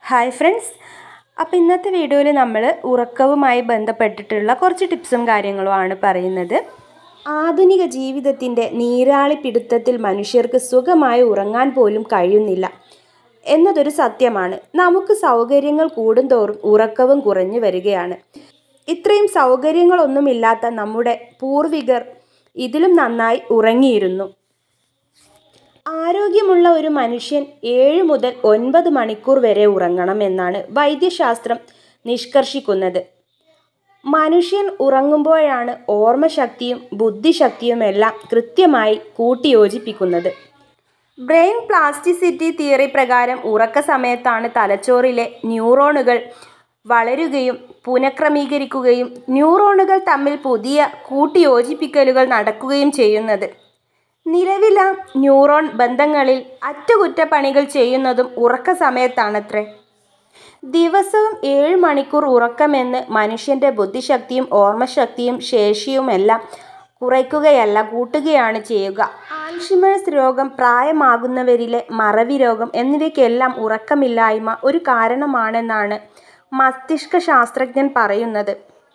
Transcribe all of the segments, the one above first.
hi friends അപ്പോൾ ഇന്നത്തെ വീഡിയോയിൽ നമ്മൾ ഉറക്കവുമായി ബന്ധപ്പെട്ടിട്ടുള്ള കുറച്ച് ടിപ്സും കാര്യങ്ങളുമാണ് പറയുന്നത് ആധുനിക ജീവിതത്തിൻ്റെ നീരാളി പിടുത്തത്തിൽ മനുഷ്യർക്ക് സുഖമായി ഉറങ്ങാൻ പോലും കഴിയുന്നില്ല എന്നതൊരു സത്യമാണ് നമുക്ക് സൗകര്യങ്ങൾ കൂടുന്തോറും ഉറക്കവും കുറഞ്ഞു വരികയാണ് ഇത്രയും സൗകര്യങ്ങളൊന്നുമില്ലാത്ത നമ്മുടെ പൂർവികർ ഇതിലും നന്നായി ഉറങ്ങിയിരുന്നു ആരോഗ്യമുള്ള ഒരു മനുഷ്യൻ ഏഴ് മുതൽ ഒൻപത് മണിക്കൂർ വരെ ഉറങ്ങണം എന്നാണ് വൈദ്യശാസ്ത്രം നിഷ്കർഷിക്കുന്നത് മനുഷ്യൻ ഉറങ്ങുമ്പോഴാണ് ഓർമ്മശക്തിയും ബുദ്ധിശക്തിയുമെല്ലാം കൃത്യമായി കൂട്ടിയോജിപ്പിക്കുന്നത് ബ്രെയിൻ പ്ലാസ്റ്റിസിറ്റി തിയറി പ്രകാരം ഉറക്ക സമയത്താണ് തലച്ചോറിലെ ന്യൂറോണുകൾ വളരുകയും പുനഃക്രമീകരിക്കുകയും ന്യൂറോണുകൾ തമ്മിൽ പുതിയ കൂട്ടിയോജിപ്പിക്കലുകൾ നടക്കുകയും ചെയ്യുന്നത് നിലവില ന്യൂറോൺ ബന്ധങ്ങളിൽ അറ്റകുറ്റപ്പണികൾ ചെയ്യുന്നതും ഉറക്ക സമയത്താണത്രേ ദിവസവും ഏഴ് മണിക്കൂർ ഉറക്കമെന്ന് മനുഷ്യൻ്റെ ബുദ്ധിശക്തിയും ഓർമ്മശക്തിയും ശേഷിയുമെല്ലാം കുറയ്ക്കുകയല്ല കൂട്ടുകയാണ് ചെയ്യുക ആൽഷിമേഴ്സ് രോഗം പ്രായമാകുന്നവരിലെ മറവി രോഗം എന്നിവയ്ക്കെല്ലാം ഉറക്കമില്ലായ്മ ഒരു കാരണമാണെന്നാണ് മസ്തിഷ്ക ശാസ്ത്രജ്ഞൻ പറയുന്നത്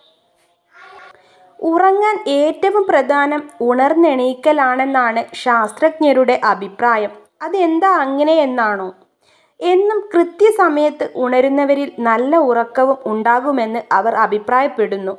ഉറങ്ങാൻ ഏറ്റവും പ്രധാനം ഉണർന്നെണീക്കലാണെന്നാണ് ശാസ്ത്രജ്ഞരുടെ അഭിപ്രായം അതെന്താ അങ്ങനെയെന്നാണോ എന്നും കൃത്യസമയത്ത് ഉണരുന്നവരിൽ നല്ല ഉറക്കവും ഉണ്ടാകുമെന്ന് അവർ അഭിപ്രായപ്പെടുന്നു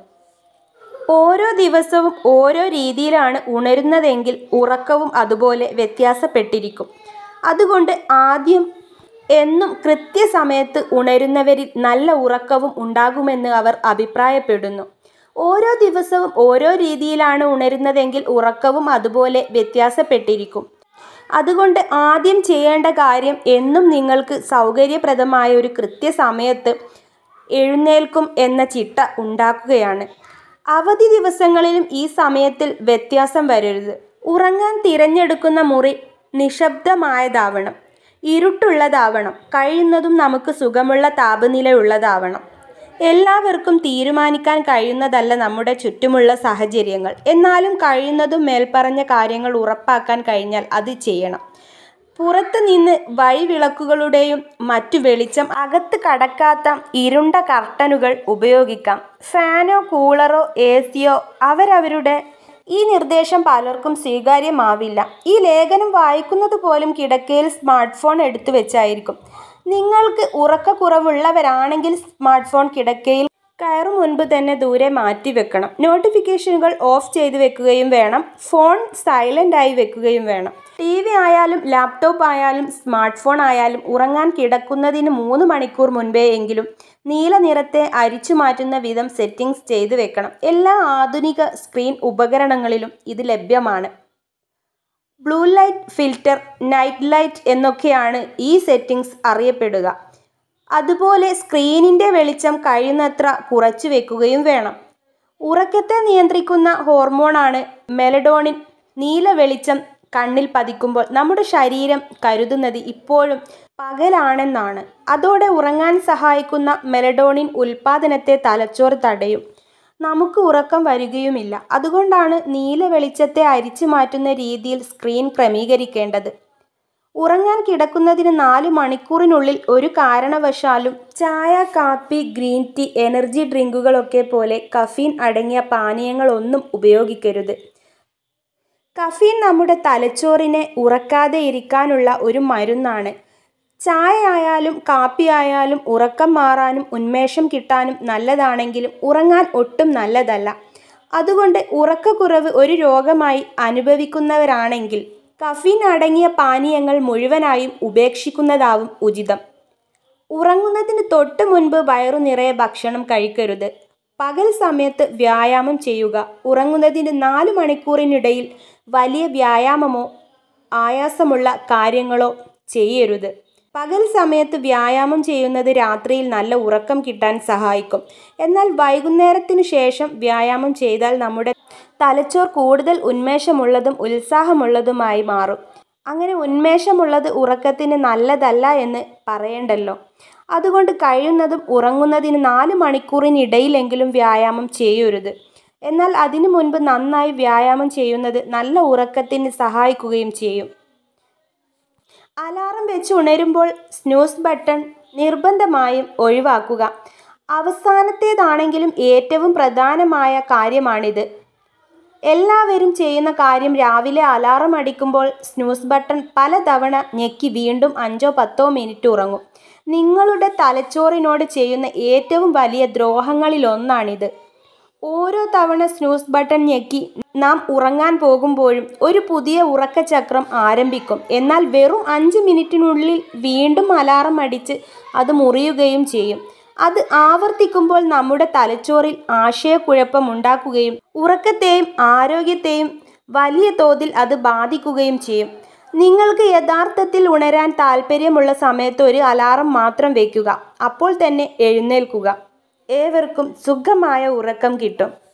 ഓരോ ദിവസവും ഓരോ രീതിയിലാണ് ഉണരുന്നതെങ്കിൽ ഉറക്കവും അതുപോലെ വ്യത്യാസപ്പെട്ടിരിക്കും അതുകൊണ്ട് ആദ്യം എന്നും കൃത്യസമയത്ത് ഉണരുന്നവരിൽ നല്ല ഉറക്കവും ഉണ്ടാകുമെന്ന് അവർ അഭിപ്രായപ്പെടുന്നു ഓരോ ദിവസവും ഓരോ രീതിയിലാണ് ഉണരുന്നതെങ്കിൽ ഉറക്കവും അതുപോലെ വ്യത്യാസപ്പെട്ടിരിക്കും അതുകൊണ്ട് ആദ്യം ചെയ്യേണ്ട കാര്യം എന്നും നിങ്ങൾക്ക് സൗകര്യപ്രദമായ ഒരു കൃത്യസമയത്ത് എഴുന്നേൽക്കും എന്ന ചിട്ട ഉണ്ടാക്കുകയാണ് അവധി ദിവസങ്ങളിലും ഈ സമയത്തിൽ വ്യത്യാസം വരരുത് ഉറങ്ങാൻ തിരഞ്ഞെടുക്കുന്ന മുറി നിശബ്ദമായതാവണം ഇരുട്ടുള്ളതാവണം കഴിയുന്നതും നമുക്ക് സുഖമുള്ള താപനിലയുള്ളതാവണം എല്ലാവർക്കും തീരുമാനിക്കാൻ കഴിയുന്നതല്ല നമ്മുടെ ചുറ്റുമുള്ള സാഹചര്യങ്ങൾ എന്നാലും കഴിയുന്നതും മേൽപ്പറഞ്ഞ കാര്യങ്ങൾ ഉറപ്പാക്കാൻ കഴിഞ്ഞാൽ അത് ചെയ്യണം പുറത്ത് നിന്ന് വഴിവിളക്കുകളുടെയും മറ്റു വെളിച്ചം അകത്ത് കടക്കാത്ത ഇരുണ്ട കർട്ടനുകൾ ഉപയോഗിക്കാം ഫാനോ കൂളറോ എ സിയോ അവരവരുടെ ഈ നിർദ്ദേശം പലർക്കും സ്വീകാര്യമാവില്ല ഈ ലേഖനം വായിക്കുന്നത് പോലും കിടക്കയിൽ സ്മാർട്ട് ഫോൺ എടുത്തു വെച്ചായിരിക്കും നിങ്ങൾക്ക് ഉറക്കക്കുറവുള്ളവരാണെങ്കിൽ സ്മാർട്ട് ഫോൺ കിടക്കയിൽ കയറും മുൻപ് തന്നെ ദൂരെ മാറ്റി വെക്കണം നോട്ടിഫിക്കേഷനുകൾ ഓഫ് ചെയ്ത് വെക്കുകയും വേണം ഫോൺ സൈലൻ്റ് ആയി വെക്കുകയും വേണം ടി വി ആയാലും ലാപ്ടോപ്പ് ആയാലും സ്മാർട്ട് ഫോൺ ആയാലും ഉറങ്ങാൻ കിടക്കുന്നതിന് മൂന്ന് മണിക്കൂർ മുൻപേ എങ്കിലും നീല നിറത്തെ അരിച്ചു മാറ്റുന്ന വിധം സെറ്റിംഗ്സ് ചെയ്ത് വെക്കണം എല്ലാ ആധുനിക സ്ക്രീൻ ഉപകരണങ്ങളിലും ഇത് ലഭ്യമാണ് blue light filter night light എന്നൊക്കെയാണ് ഈ സെറ്റിംഗ്സ് അറിയപ്പെടുക അതുപോലെ സ്ക്രീനിൻ്റെ വെളിച്ചം കഴിയുന്നത്ര കുറച്ചു വെക്കുകയും വേണം ഉറക്കത്തെ നിയന്ത്രിക്കുന്ന ഹോർമോണാണ് മെലഡോണിൻ നീല വെളിച്ചം കണ്ണിൽ പതിക്കുമ്പോൾ നമ്മുടെ ശരീരം കരുതുന്നത് ഇപ്പോഴും പകലാണെന്നാണ് അതോടെ ഉറങ്ങാൻ സഹായിക്കുന്ന മെലഡോണിൻ ഉൽപ്പാദനത്തെ തലച്ചോറ് തടയും നമുക്ക് ഉറക്കം വരികയുമില്ല അതുകൊണ്ടാണ് നീല വെളിച്ചത്തെ അരിച്ചു മാറ്റുന്ന രീതിയിൽ സ്ക്രീൻ ക്രമീകരിക്കേണ്ടത് ഉറങ്ങാൻ കിടക്കുന്നതിന് നാല് മണിക്കൂറിനുള്ളിൽ ഒരു കാരണവശാലും ചായ കാപ്പി ഗ്രീൻ ടീ എനർജി ഡ്രിങ്കുകളൊക്കെ പോലെ കഫീൻ അടങ്ങിയ പാനീയങ്ങളൊന്നും ഉപയോഗിക്കരുത് കഫീൻ നമ്മുടെ തലച്ചോറിനെ ഉറക്കാതെ ഇരിക്കാനുള്ള ഒരു മരുന്നാണ് ചായ ആയാലും കാപ്പി ആയാലും ഉറക്കം മാറാനും ഉന്മേഷം കിട്ടാനും നല്ലതാണെങ്കിലും ഉറങ്ങാൻ ഒട്ടും നല്ലതല്ല അതുകൊണ്ട് ഉറക്കക്കുറവ് ഒരു രോഗമായി അനുഭവിക്കുന്നവരാണെങ്കിൽ കഫീൻ അടങ്ങിയ പാനീയങ്ങൾ മുഴുവനായും ഉപേക്ഷിക്കുന്നതാവും ഉചിതം ഉറങ്ങുന്നതിന് തൊട്ട് മുൻപ് വയറു നിറയെ ഭക്ഷണം കഴിക്കരുത് പകൽ സമയത്ത് വ്യായാമം ചെയ്യുക ഉറങ്ങുന്നതിന് നാല് മണിക്കൂറിനിടയിൽ വലിയ വ്യായാമമോ ആയാസമുള്ള കാര്യങ്ങളോ ചെയ്യരുത് പകൽ സമയത്ത് വ്യായാമം ചെയ്യുന്നത് രാത്രിയിൽ നല്ല ഉറക്കം കിട്ടാൻ സഹായിക്കും എന്നാൽ വൈകുന്നേരത്തിനു ശേഷം വ്യായാമം ചെയ്താൽ നമ്മുടെ തലച്ചോർ കൂടുതൽ ഉന്മേഷമുള്ളതും ഉത്സാഹമുള്ളതുമായി മാറും അങ്ങനെ ഉന്മേഷമുള്ളത് ഉറക്കത്തിന് നല്ലതല്ല എന്ന് പറയണ്ടല്ലോ അതുകൊണ്ട് കഴിയുന്നതും ഉറങ്ങുന്നതിന് നാല് മണിക്കൂറിനിടയിലെങ്കിലും വ്യായാമം ചെയ്യരുത് എന്നാൽ അതിനു മുൻപ് നന്നായി വ്യായാമം ചെയ്യുന്നത് നല്ല ഉറക്കത്തിന് സഹായിക്കുകയും ചെയ്യും അലാറം വെച്ച് ഉണരുമ്പോൾ സ്നൂസ് ബട്ടൺ നിർബന്ധമായും ഒഴിവാക്കുക അവസാനത്തേതാണെങ്കിലും ഏറ്റവും പ്രധാനമായ കാര്യമാണിത് എല്ലാവരും ചെയ്യുന്ന കാര്യം രാവിലെ അലാറം അടിക്കുമ്പോൾ സ്നൂസ് ബട്ടൺ പലതവണ ഞെക്കി വീണ്ടും അഞ്ചോ പത്തോ മിനിറ്റ് ഉറങ്ങും നിങ്ങളുടെ തലച്ചോറിനോട് ചെയ്യുന്ന ഏറ്റവും വലിയ ദ്രോഹങ്ങളിലൊന്നാണിത് ഓരോ തവണ സ്നൂസ് ബട്ടൺ ഞെക്കി നാം ഉറങ്ങാൻ പോകുമ്പോഴും ഒരു പുതിയ ഉറക്കചക്രം ആരംഭിക്കും എന്നാൽ വെറും അഞ്ച് മിനിറ്റിനുള്ളിൽ വീണ്ടും അലാറം അടിച്ച് അത് മുറിയുകയും ചെയ്യും അത് ആവർത്തിക്കുമ്പോൾ നമ്മുടെ തലച്ചോറിൽ ആശയക്കുഴപ്പം ഉണ്ടാക്കുകയും ഉറക്കത്തെയും ആരോഗ്യത്തെയും വലിയ തോതിൽ അത് ബാധിക്കുകയും ചെയ്യും നിങ്ങൾക്ക് യഥാർത്ഥത്തിൽ ഉണരാൻ താല്പര്യമുള്ള സമയത്ത് ഒരു അലാറം മാത്രം വയ്ക്കുക അപ്പോൾ തന്നെ എഴുന്നേൽക്കുക ഏവർക്കും സുഖമായ ഉറക്കം കിട്ടും